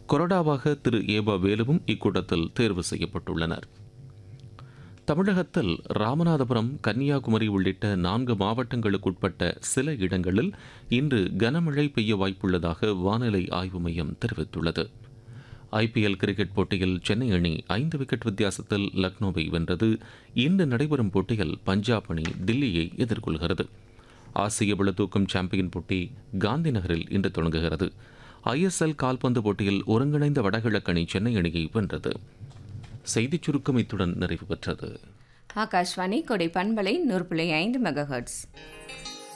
கொறடாவாக திரு ஏபா வேலுவும் இக்கூட்டத்தில் தேர்வு செய்யப்பட்டுள்ளனர் தமிழகத்தில் ராமநாதபுரம் கன்னியாகுமரி உள்ளிட்ட நான்கு மாவட்டங்களுக்குட்பட்ட சில இடங்களில் இன்று கனமழை பெய்ய வாய்ப்புள்ளதாக வானிலை ஆய்வு மையம் தெரிவித்துள்ளது ஐபிஎல் கிரிக்கெட் போட்டியில் சென்னை அணி ஐந்து விக்கெட் வித்தியாசத்தில் லக்னோவை வென்றது இன்று நடைபெறும் போட்டியில் பஞ்சாப் அணி தில்லியை எதிர்கொள்கிறது ஆசிய பளுதூக்கும் சாம்பியன் போட்டி காந்தி நகரில் இன்று தொடங்குகிறது ஐஎஸ்எல் கால்பந்து போட்டியில் ஒருங்கிணைந்த வடகிழக்கு அணி சென்னை அணியை வென்றது செய்திச் சுருக்கம் இத்துடன் நிறைவு பெற்றது ஆகாஷ்வாணி கொடை பண்பலை நூறு புள்ளி ஐந்து மெகாஹர்ட்ஸ்